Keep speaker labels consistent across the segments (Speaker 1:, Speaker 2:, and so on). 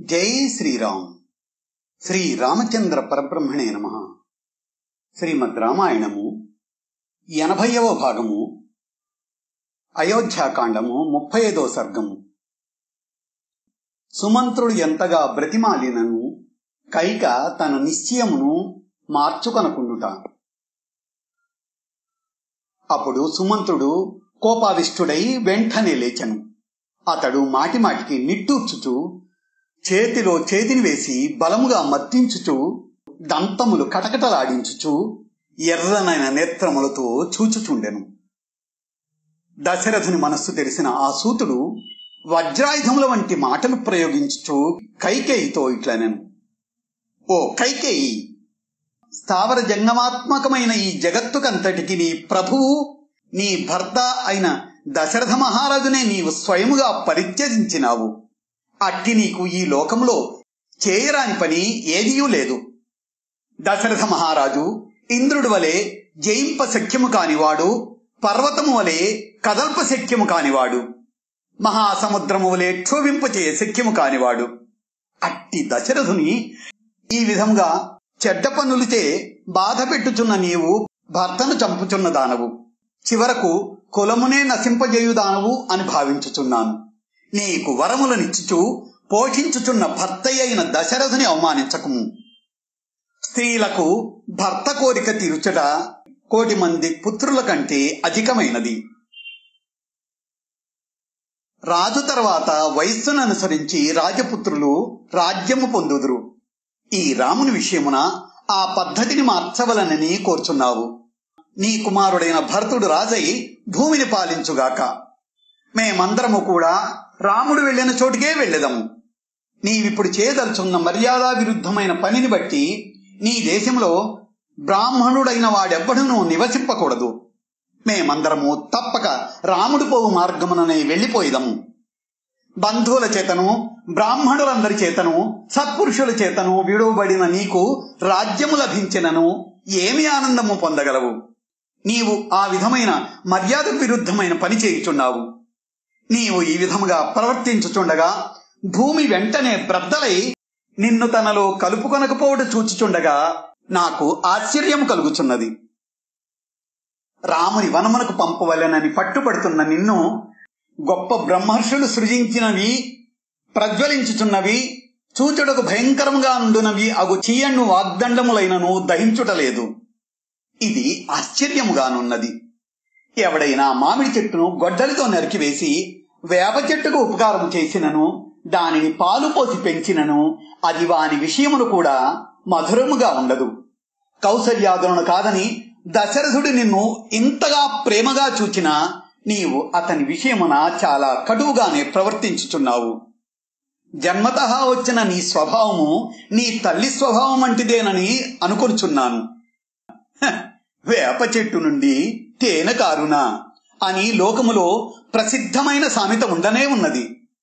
Speaker 1: జై శ్రీరామ్ శ్రీ రామచంద్ర పరబ్రహ్మణే నమ శ్రీమద్ రామాయణము ఎనభైవ భాగము అయోధ్యాకాండము ముప్పై ఐదో సర్గము సుమంత్రుడు ఎంతగా బ్రతిమాలినను కైక తన నిశ్చయమును మార్చుకొనకుండుట అప్పుడు సుమంత్రుడు కోపావిష్ఠుడై వెంటనే లేచెను అతడు మాటిమాటికి నిట్టూర్చుచు చేతిలో చేతిని వేసి బలముగా మత్తించుచు దంతములు కటకటలాడించుచు ఎర్రనైన నేత్రములతో చూచుచుండెను దశరథుని మనస్సు తెలిసిన ఆ సూతుడు వజ్రాయుధముల వంటి మాటలు ప్రయోగించుచు కైకేయితో ఇట్లనెను ఓ కైకేయి స్థావర జంగమాత్మకమైన ఈ జగత్తుకంతటికి నీ ప్రభువు నీ భర్త అయిన దశరథ మహారాజునే నీవు స్వయముగా పరిత్యజించినావు అట్టి నీకు ఈ లోకంలో చేయరాని పని ఏదీయూ లేదు దశరథ మహారాజు ఇంద్రుడు వలె జయింప శక్యము కానివాడు పర్వతము వలె కదల్ప శక్యము కానివాడు మహాసముద్రము వలె క్షోభింపచే శక్యము కానివాడు అట్టి దశరథుని ఈ విధంగా చెడ్డ పనులచే బాధ పెట్టుచున్న నీవు భర్తను చంపుచున్న దానవు చివరకు కులమునే నశింపజేయుదానవు అని భావించుచున్నాను నీకు వరములనిచ్చుచు పోషించుచున్న భర్త అయిన దశరథుని అవమానించకము స్త్రీలకు భర్త కోరిక తీర్చుట కోటి మంది పుత్రుల కంటే అధికమైనది రాజు తర్వాత వయస్సును అనుసరించి రాజపుత్రులు రాజ్యము పొందుదురు ఈ రాముని విషయమున ఆ పద్ధతిని మార్చవలనని కోర్చున్నావు నీ కుమారుడైన భరతుడు రాజై భూమిని పాలించుగాక మేమందరము కూడా రాముడు వెళ్ళిన చోటుకే వెళ్ళెదము నీవిప్పుడు చేయదలుచున్న మర్యాదా విరుద్ధమైన పనిని బట్టి నీ దేశంలో బ్రాహ్మణుడైన వాడెవ్వడను నివసింపకూడదు మేమందరము తప్పక రాముడు పోవు మార్గముననే వెళ్ళిపోయిదము బంధువుల చేతను బ్రాహ్మణులందరి చేతను సత్పురుషుల చేతను విడువబడిన నీకు రాజ్యము లభించినను ఏమి ఆనందము పొందగలవు నీవు ఆ విధమైన మర్యాద విరుద్ధమైన పని చేయుచున్నావు నీవు ఈ విధముగా ప్రవర్తించుచుండగా భూమి వెంటనే బ్రద్దలై నిన్ను తనలో కలుపుకొనకపోవట చూచుచుండగా నాకు ఆశ్చర్యం కలుగుచున్నది రాముని వనమునకు పంపవలెనని పట్టుబడుతున్న నిన్ను గొప్ప బ్రహ్మర్షులు సృజించినవి ప్రజ్వలించుచున్నవి చూచుటకు భయంకరంగా ఉండునవి అగు చీయన్ను వాగ్దండములైనను దహించుటలేదు ఇది ఆశ్చర్యముగానున్నది ఎవడైనా మామిడి చెట్టును గొడ్డలితో నరికివేసి వేప చెట్టుకు ఉపకారం చేసినను దానిని పాలు పోసి పెంచినను అది వాని విషయమును కూడా మధురముగా ఉండదు కౌసల్యాదులను కాదని దశరథుడు నిన్ను ఇంతగా ప్రేమగా చూచినా నీవు అతని విషయమున చాలా కటువుగానే ప్రవర్తించుచున్నావు జన్మత వచ్చిన నీ స్వభావము నీ తల్లి స్వభావం వంటిదేనని అనుకొనుచున్నాను వేప చెట్టు నుండి తేనె కారునా అని లోకములో ప్రసిద్ధమైన సామెత ఉండనే ఉన్నది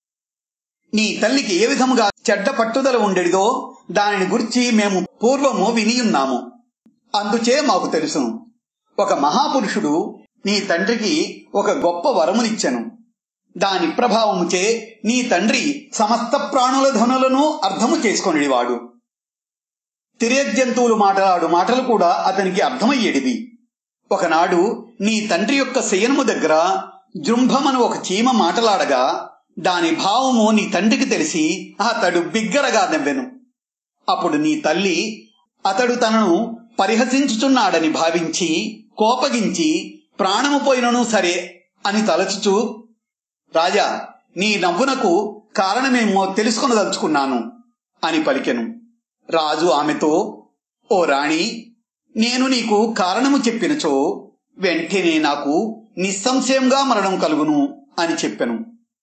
Speaker 1: నీ తల్లికి ఏ విధముగా చెడ్డ పట్టుదల ఉండేదిదో దానిని గురించి మేము పూర్వము వినియున్నాము అందుచే మాకు తెలుసును ఒక మహాపురుషుడు నీ తండ్రికి ఒక గొప్ప వరమునిచ్చెను దాని ప్రభావముచే నీ తండ్రి సమస్త ప్రాణుల ధనులను అర్థము చేసుకొనివాడు తిరేజంతువులు మాట్లాడు మాటలు కూడా అతనికి అర్థమయ్యేటివి ఒకనాడు నీ తండ్రి యొక్క శయనము దగ్గర జృంభమను ఒక చీమ మాటలాడగా దాని భావము నీ తండ్రికి తెలిసి అతడు బిగ్గరగా నవ్వెను అప్పుడు నీ తల్లి అతడు తనను పరిహసించుచున్నాడని భావించి కోపగించి ప్రాణము పోయినను సరే అని తలచుచు రాజా నీ నవ్వునకు కారణమేమో తెలుసుకొనదలుచుకున్నాను అని పలికెను రాజు ఆమెతో ఓ రాణి నేను నీకు కారణము చెప్పినచో వెంటనే నాకు నిస్సంశయంగా మరణం కలుగును అని చెప్పెను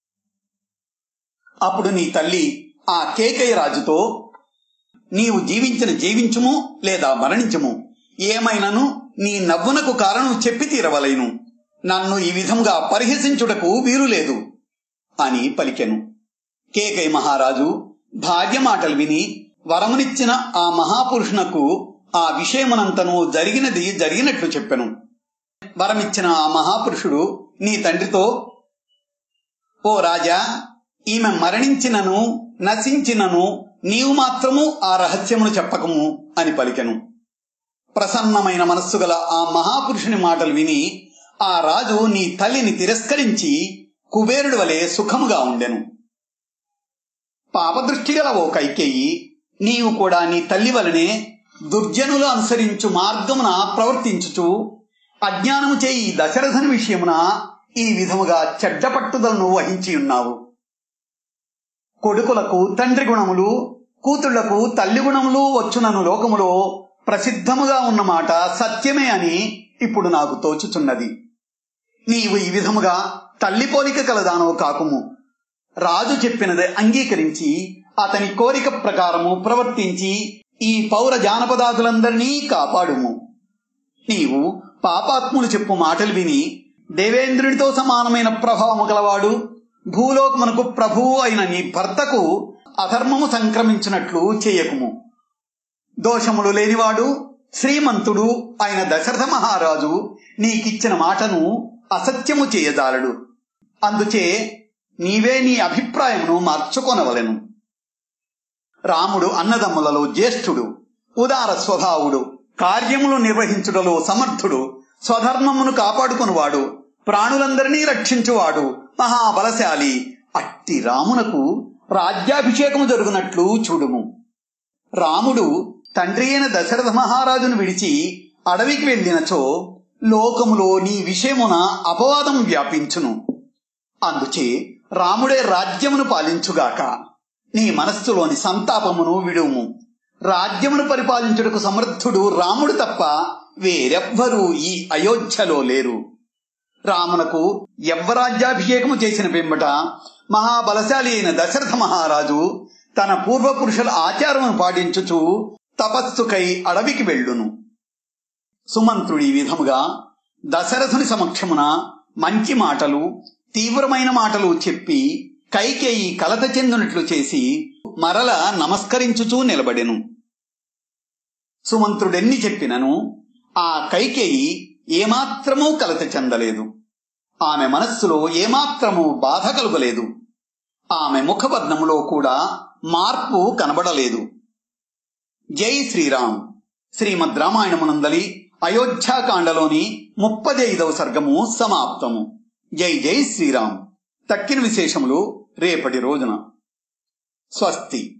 Speaker 1: అప్పుడు నీ తల్లి ఆ కేకయ్య రాజుతో నీవు జీవించిన జీవించుము లేదా మరణించుము ఏమైనను నీ నవ్వునకు కారణం చెప్పి తీరవలేను నన్ను ఈ విధంగా పరిహసించుటకు వీలు లేదు అని పలికెను కేకయ్య మహారాజు భార్య మాటలు విని వరమునిచ్చిన ఆ మహాపురుషునకు ఆ విషయమునంతను జరిగినది జరిగినట్లు చెప్పెను వరమిచ్చిన ఆ మహాపురుషుడు నీ తండ్రితో ఓ రాజా ఈమె మరణించినను నశించినను నీవు మాత్రము ఆ రహస్యమును చెప్పకము అని పలికెను ప్రసన్నమైన మనస్సు గల ఆ మహాపురుషుని మాటలు విని ఆ రాజు నీ తల్లిని తిరస్కరించి కుబేరుడి వలె సుఖముగా ఉండెను పాపదృష్టి గల ఓ కైకేయి నీవు కూడా నీ తల్లి వలనే దుర్జనులు అనుసరించు మార్గమున ప్రవర్తించుచు అజ్ఞానము చేయి దశరథని విషయమున ఈ విధముగా చెడ్డ పట్టుదలను వహించి ఉన్నావు కొడుకులకు తండ్రి గుణములు కూతుళ్లకు తల్లి గుణములు వచ్చునను లోకములో ప్రసిద్ధముగా ఉన్న మాట సత్యమే అని ఇప్పుడు నాకు తోచుచున్నది నీవు ఈ విధముగా తల్లి పోలిక కలదానో కాకుము రాజు చెప్పినది అంగీకరించి అతని కోరిక ప్రకారము ప్రవర్తించి ఈ పౌర జానపదాదులందరినీ కాపాడుము నీవు పాపాత్ములు చెప్పు మాటలు విని దేవేంద్రునితో సమానమైన ప్రభావము గలవాడు భూలోకమునకు ప్రభువు అయిన నీ భర్తకు అధర్మము సంక్రమించినట్లు చేయకుము దోషములు లేనివాడు శ్రీమంతుడు అయిన దశరథ మహారాజు నీకిచ్చిన మాటను అసత్యము చేయజాలడు అందుచే నీవే నీ అభిప్రాయమును మార్చుకొనవలెను రాముడు అన్నదమ్ములలో జ్యేష్ఠుడు ఉదార స్వభావుడు కార్యములు నిర్వహించుటలో సమర్థుడు స్వధర్మమును కాపాడుకునివాడు ప్రాణులందరినీ రక్షించువాడు మహాబలశాలి అట్టి రామునకు రాజ్యాభిషేకము జరుగునట్లు చూడుము రాముడు తండ్రి అయిన దశరథ మహారాజును విడిచి అడవికి వెళ్ళినచో లోకములో నీ విషయమున అపవాదం వ్యాపించును అందుచే రాముడే రాజ్యమును పాలించుగాక నీ మనస్సులోని సంతాపమును విడుము రాజ్యమును పరిపాలించుటకు సమర్థుడు రాముడు తప్ప వేరెవ్వరూ ఈ అయోధ్యలో లేరు రామునకు యవ్వరాజ్యాభిషేకము చేసిన పిమ్మట మహాబలశాలి అయిన దశరథ మహారాజు తన పూర్వపురుషుల ఆచారమును పాటించుచు తపస్సుకై అడవికి వెళ్ళును సుమంత్రుడి ఈ విధముగా దశరథుని సమక్షమున మంచి మాటలు తీవ్రమైన మాటలు చెప్పి కైకేయి కలత చెందినట్లు చేసి మరల నమస్కరించుచూ నిలబడెను సుమంత్రుడెన్ని చెప్పినను ఆ కైకేయి ఏమాత్రమూ కలత చెందలేదు ఆమె మనస్సులో ఏమాత్రమూ బాధ కలుగలేదు ఆమె ముఖవర్ణములో కూడా మార్పు కనబడలేదు జై శ్రీరామ్ శ్రీమద్ రామాయణమునందలి అయోధ్యాకాండలోని ముప్పదైదవ సర్గము సమాప్తము జై జై శ్రీరామ్ తక్కిన విశేషములు రేపటి రోజున స్వస్తి